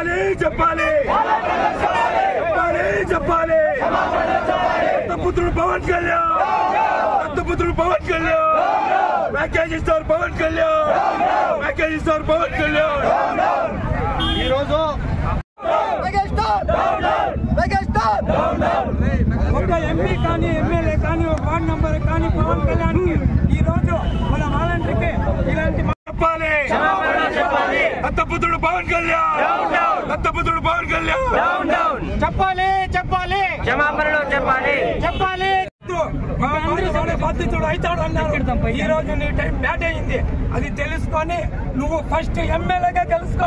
చెప్పాలి చెప్పాలి చెప్పాలి చెప్పాలి దత్తపుత్రుడు పవన్ కళ్యాణ్ దత్తపుత్రుడు పవన్ కళ్యాణ్ ప్యాకేజ్ ఇస్తారు పవన్ కళ్యాణ్ ప్యాకేజ్ ఇస్తారు పవన్ కళ్యాణ్ ఈ రోజు ఒక ఎంపీ కానీ ఎమ్మెల్యే కానీ ఒక వార్డు నంబర్ కానీ పవన్ కళ్యాణ్ ఈ రోజు మన వాలంటీర్కి ఇలాంటి చెప్పాలి దత్తపుత్రుడు పవన్ కళ్యాణ్ దత్తపుత్రుడు పవన్ కళ్యాణ్ చెప్పాలి చెప్పాలి క్షమాపణలు చెప్పాలి చెప్పాలి మా అందరూ చాలా బాధితుడు అవుతాడు అన్నారు ఈ రోజు నీ టైం బ్యాట్ అయింది అది తెలుసుకొని నువ్వు ఫస్ట్ ఎమ్మెల్యేగా తెలుసుకో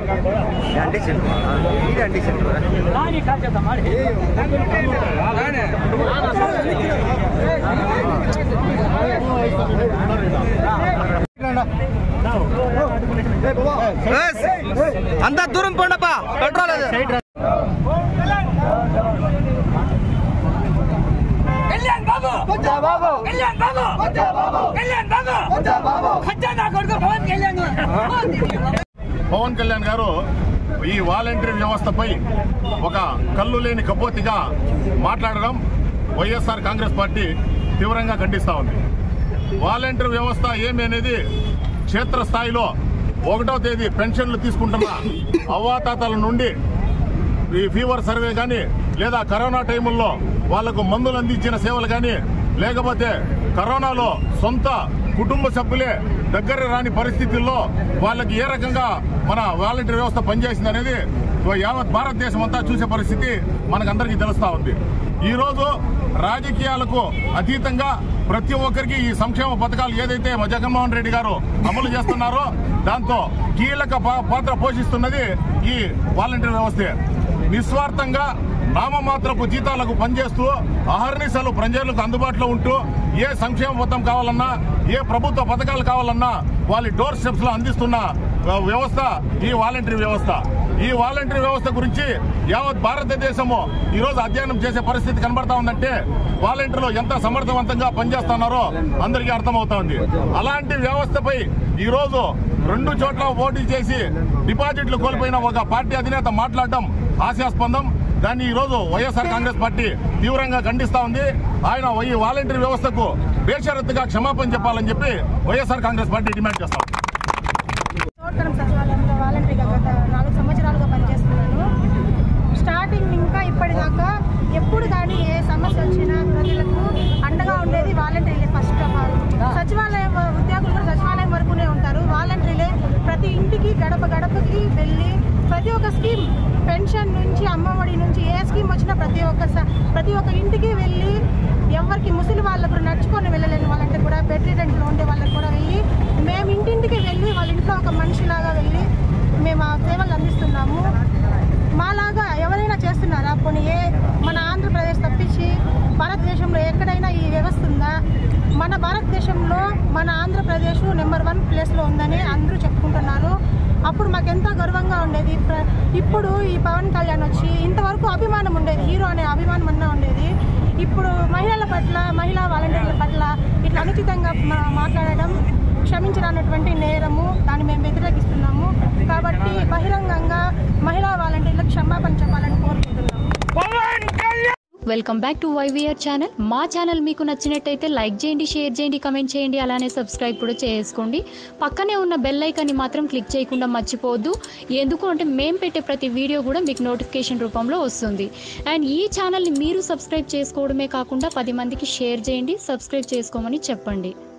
అంత దూరం పోండప్పా పెట్రోల్ కళ్యాణ్ బాబు కళ్యాణ్ బాబు కళ్యాణ్ బాబు ఖజానా కొడుకు పవన్ కళ్యాణ్ పవన్ కళ్యాణ్ గారు ఈ వాలంటీర్ వ్యవస్థపై ఒక కళ్ళు లేని కపోతిగా మాట్లాడడం వైఎస్ఆర్ కాంగ్రెస్ పార్టీ తీవ్రంగా ఖండిస్తా ఉంది వాలంటీర్ వ్యవస్థ ఏమి అనేది క్షేత్రస్థాయిలో ఒకటో తేదీ పెన్షన్లు తీసుకుంటున్న అవ్వాతాతల నుండి ఈ ఫీవర్ సర్వే కానీ లేదా కరోనా టైముల్లో వాళ్లకు మందులు అందించిన సేవలు కానీ లేకపోతే కరోనాలో సొంత కుటుంబ సభ్యులే దగ్గర రాని పరిస్థితుల్లో వాళ్ళకి ఏ రకంగా మన వాలంటీర్ వ్యవస్థ పనిచేసింది అనేది యావత్ భారతదేశం అంతా చూసే పరిస్థితి మనకందరికీ తెలుస్తా ఉంది ఈ రోజు రాజకీయాలకు అతీతంగా ప్రతి ఒక్కరికి ఈ సంక్షేమ పథకాలు ఏదైతే మా జగన్మోహన్ రెడ్డి గారు అమలు చేస్తున్నారో దాంతో కీలక పా- పాత్ర పోషిస్తున్నది ఈ వాలంటీర్ వ్యవస్థే నిస్వార్థంగా నామమాత్రపు జీతాలకు పనిచేస్తూ అహర్నిశలు ప్రజలకు అందుబాటులో ఉంటూ ఏ సంక్షేమ పథకం కావాలన్నా ఏ ప్రభుత్వ పథకాలు కావాలన్నా వాళ్ళ డోర్ స్టెప్స్ లో అందిస్తున్న ఆ, వ్యవస్థ ఈ వాలంటరీ వ్యవస్థ ఈ వాలంటరీ వ్యవస్థ గురించి యావత్ భారతదేశము ఈ రోజు అధ్యయనం చేసే పరిస్థితి కనబడతా ఉందంటే వాలంటీర్లు ఎంత సమర్థవంతంగా పనిచేస్తున్నారో అందరికీ అర్థమవుతా ఉంది అలాంటి వ్యవస్థపై ఈ రోజు రెండు చోట్ల పోటీ చేసి డిపాజిట్లు కోల్పోయిన ఒక పార్టీ అధినేత మాట్లాడడం హాస్యాస్పందం దాన్ని ఈ రోజు వైఎస్ఆర్ కాంగ్రెస్ పార్టీ తీవ్రంగా ఖండిస్తా ఉంది ఆయన ఈ వాలంటీర్ వ్యవస్థకు బేషరత్తుగా క్షమాపణ చెప్పాలని చెప్పి వైఎస్ఆర్ కాంగ్రెస్ పార్టీ డిమాండ్ చేస్తాం తోటకరం సచివాలయంలో వాలంటరీగా గత నాలుగు సంవత్సరాలుగా పనిచేస్తున్నాను స్టార్టింగ్ ఇంకా ఇప్పటిదాకా ఎప్పుడు కానీ ఏ సమస్య వచ్చినా ప్రజలకు అండగా ఉండేది వాలంటరీలే ఫస్ట్ ఆఫ్ ఆల్ సచివాలయం ఉద్యోగులు కూడా సచివాలయం వరకునే ఉంటారు వాలంటరీలే ప్రతి ఇంటికి గడప గడపకి వెళ్ళి ప్రతి ఒక్క స్కీమ్ పెన్షన్ నుంచి అమ్మఒడి నుంచి ఏ స్కీమ్ వచ్చినా ప్రతి ఒక్క స- ప్రతి ఒక్క ఇంటికి వెళ్ళి ఎవరికి ముసలి వాళ్ళకు నడుచుకొని వెళ్ళలేని వాళ్ళంటే కూడా బెడ్ రిటెంట్లో ఉండే వాళ్ళకి కూడా వెళ్ళి మేము ఇంటింటికి వెళ్ళి వాళ్ళ ఇంట్లో ఒక మనిషిలాగా వెళ్ళి మేము ఆ సేవలు అందిస్తున్నాము మాలాగా ఎవరైనా చేస్తున్నారా పోనీ ఏ మన ఆంధ్రప్రదేశ్ తప్పించి భారతదేశంలో ఎక్కడైనా ఈ వ్యవస్థ ఉందా మన భారతదేశంలో మన ఆంధ్రప్రదేశ్ నెంబర్ వన్ ప్లేస్లో ఉందని అందరూ చెప్పుకుంటున్నారు అప్పుడు మాకు ఎంతో గర్వంగా ఉండేది ప్ర- ఇప్పుడు ఈ పవన్ కళ్యాణ్ వచ్చి ఇంతవరకు అభిమానం ఉండేది హీరో అనే అభిమానం అన్నా ఉండేది ఇప్పుడు మహిళల పట్ల మహిళా వాలంటీర్ల పట్ల ఇట్లా అనుచితంగా మా- మాట్లాడడం క్షమించరానటువంటి నేరము దాన్ని మేము వ్యతిరేకిస్తున్నాము కాబట్టి బహిరంగంగా మహిళా వాలంటీర్లకు క్షమాపణ చెప్పాలని కోరుకుంటున్నాము welcome back to YVR channel మా ఛానల్ మీకు నచ్చినట్టయితే లైక్ చేయండి షేర్ చేయండి కమెంట్ చేయండి అలానే సబ్స్క్రైబ్ కూడా చేసుకోండి పక్కనే ఉన్న బెల్ ఐకాన్ని మాత్రం క్లిక్ చేయకుండా మర్చిపోవద్దు ఎందుకు అంటే మేము పెట్టే ప్రతి వీడియో కూడా మీకు నోటిఫికేషన్ రూపంలో వస్తుంది అండ్ ఈ ఛానల్ని మీరు సబ్స్క్రైబ్ చేసుకోవడమే కాకుండా పది మందికి షేర్ చేయండి సబ్స్క్రైబ్ చేసుకోమని చెప్పండి